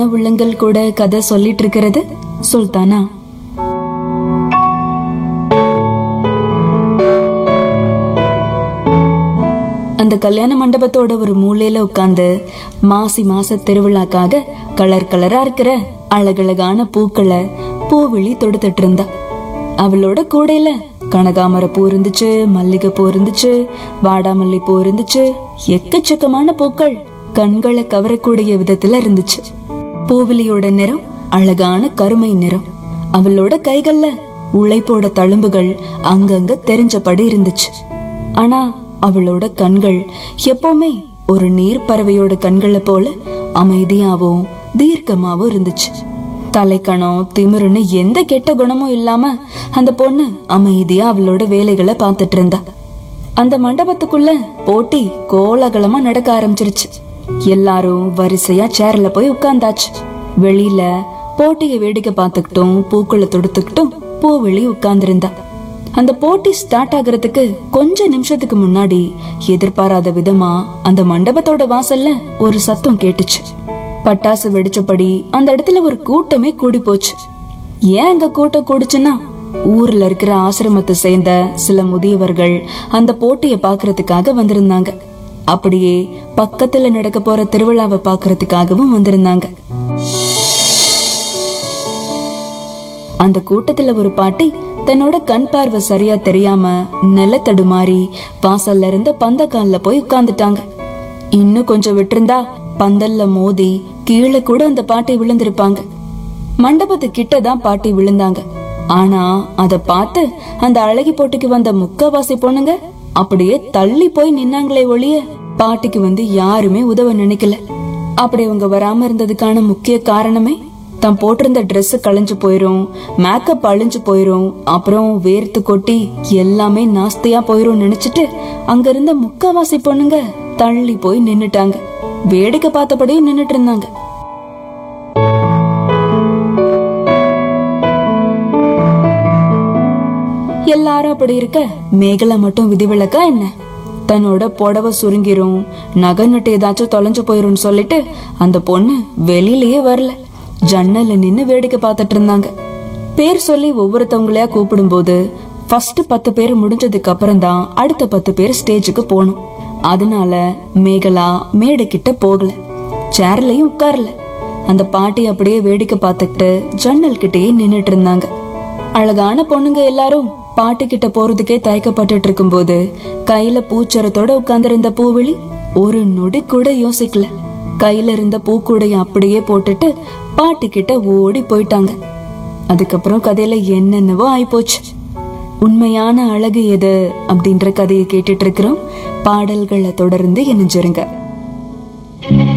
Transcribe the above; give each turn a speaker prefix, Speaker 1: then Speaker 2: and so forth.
Speaker 1: உள்ளங்கள் கூட கதை சொல்லிட்டு இருக்கிறது சுல்தானா அந்த கல்யாண மண்டபத்தோட ஒரு மூலையில உட்கார்ந்து மாசி மாச திருவிழாக்காக கலர் கலரா இருக்கிற அழகழகான பூக்களை பூவிழி தொடுத்துட்டு இருந்தா அவளோட கூடையில கனகாமர பூ இருந்துச்சு மல்லிகை பூ இருந்துச்சு வாடாமல்லி பூ இருந்துச்சு எக்கச்சக்கமான பூக்கள் கண்களை கவரக்கூடிய விதத்துல இருந்துச்சு பூவிலியோட நிறம் அழகான கருமை நிறம் அவளோட கைகள்ல உழைப்போட தழும்புகள் அங்கங்க தெரிஞ்சபடி இருந்துச்சு ஆனா அவளோட கண்கள் எப்பவுமே ஒரு நீர் பறவையோட கண்களை போல அமைதியாவும் தீர்க்கமாவும் இருந்துச்சு தலைக்கணம் திமிருன்னு எந்த கெட்ட குணமும் இல்லாம அந்த பொண்ணு அமைதியா அவளோட வேலைகளை பார்த்துட்டு இருந்தா அந்த மண்டபத்துக்குள்ள போட்டி கோலாகலமா நடக்க ஆரம்பிச்சிருச்சு எல்லாரும் வரிசையா சேர்ல போய் உட்கார்ந்தாச்சு வெளியில போட்டியை வேடிக்கை பார்த்துக்கிட்டும் பூக்களை தொடுத்துக்கிட்டும் பூவெளி உட்கார்ந்திருந்தா அந்த போட்டி ஸ்டார்ட் ஆகுறதுக்கு கொஞ்ச நிமிஷத்துக்கு முன்னாடி எதிர்பாராத விதமா அந்த மண்டபத்தோட வாசல்ல ஒரு சத்தம் கேட்டுச்சு பட்டாசு வெடிச்சபடி அந்த இடத்துல ஒரு கூட்டமே கூடி போச்சு ஏன் அங்க கூட்டம் கூடுச்சுன்னா ஊர்ல இருக்கிற ஆசிரமத்தை சேர்ந்த சில முதியவர்கள் அந்த போட்டியை பாக்குறதுக்காக வந்திருந்தாங்க அப்படியே பக்கத்துல நடக்க போற திருவிழாவை பாக்குறதுக்காகவும் வந்திருந்தாங்க அந்த கூட்டத்துல ஒரு பாட்டி தன்னோட கண் பார்வை சரியா தெரியாம நில தடுமாறி வாசல்ல இருந்த பந்தக்கால்ல போய் உட்கார்ந்துட்டாங்க இன்னும் கொஞ்சம் விட்டிருந்தா பந்தல்ல மோதி கீழே கூட அந்த பாட்டி விழுந்திருப்பாங்க மண்டபத்து கிட்ட தான் பாட்டி விழுந்தாங்க ஆனா அத பார்த்து அந்த அழகி போட்டிக்கு வந்த முக்கவாசி பொண்ணுங்க அப்படியே தள்ளி போய் நின்னாங்களே ஒழிய பாட்டிக்கு வந்து யாருமே உதவ நினைக்கல அப்படி அவங்க வராம இருந்ததுக்கான முக்கிய காரணமே தான் போட்டிருந்த Dress களைஞ்சு போயிரும் மேக்கப் அழிஞ்சு போயிரும் அப்புறம் வேர்த்து கொட்டி எல்லாமே நாஸ்தியா போயிரும் நினைச்சிட்டு அங்க இருந்த முக்காவாசி பொண்ணுங்க தள்ளி போய் நின்னுட்டாங்க வேடிக்கை பார்த்தபடியே நின்னுட்டு இருந்தாங்க எல்லாரும் அப்படி இருக்க மேகலா மட்டும் விதிவிலக்கா என்ன தன்னோட புடவை சுருங்கிரும் நகை நட்டு ஏதாச்சும் தொலைஞ்சு போயிரும்னு சொல்லிட்டு அந்த பொண்ணு வெளியிலயே வரல ஜன்னல்ல நின்னு வேடிக்கை பார்த்துட்டு இருந்தாங்க பேர் சொல்லி ஒவ்வொருத்தவங்களையா கூப்பிடும்போது ஃபர்ஸ்ட் பத்து பேர் முடிஞ்சதுக்கு அப்புறம் தான் அடுத்த பத்து பேர் ஸ்டேஜுக்கு போகணும் அதனால மேகலா மேடை கிட்ட போகல சேர்லயும் உட்காரல அந்த பாட்டி அப்படியே வேடிக்கை பார்த்துக்கிட்டு ஜன்னல் கிட்டயே நின்னுட்டு இருந்தாங்க அழகான பொண்ணுங்க எல்லாரும் பாட்டி கிட்ட போறதுக்கே தயக்கப்பட்டுட்டு இருக்கும்போது கையில பூச்சரத்தோட உட்கார்ந்திருந்த பூவிழி ஒரு நொடி கூட யோசிக்கல கையில இருந்த பூக்கூடைய அப்படியே போட்டுட்டு பாட்டி கிட்ட ஓடி போயிட்டாங்க அதுக்கப்புறம் கதையில என்னென்னவோ ஆயிப்போச்சு உண்மையான அழகு எது அப்படின்ற கதையை கேட்டுட்டு இருக்கிறோம் பாடல்களை தொடர்ந்து இணைஞ்சிருங்க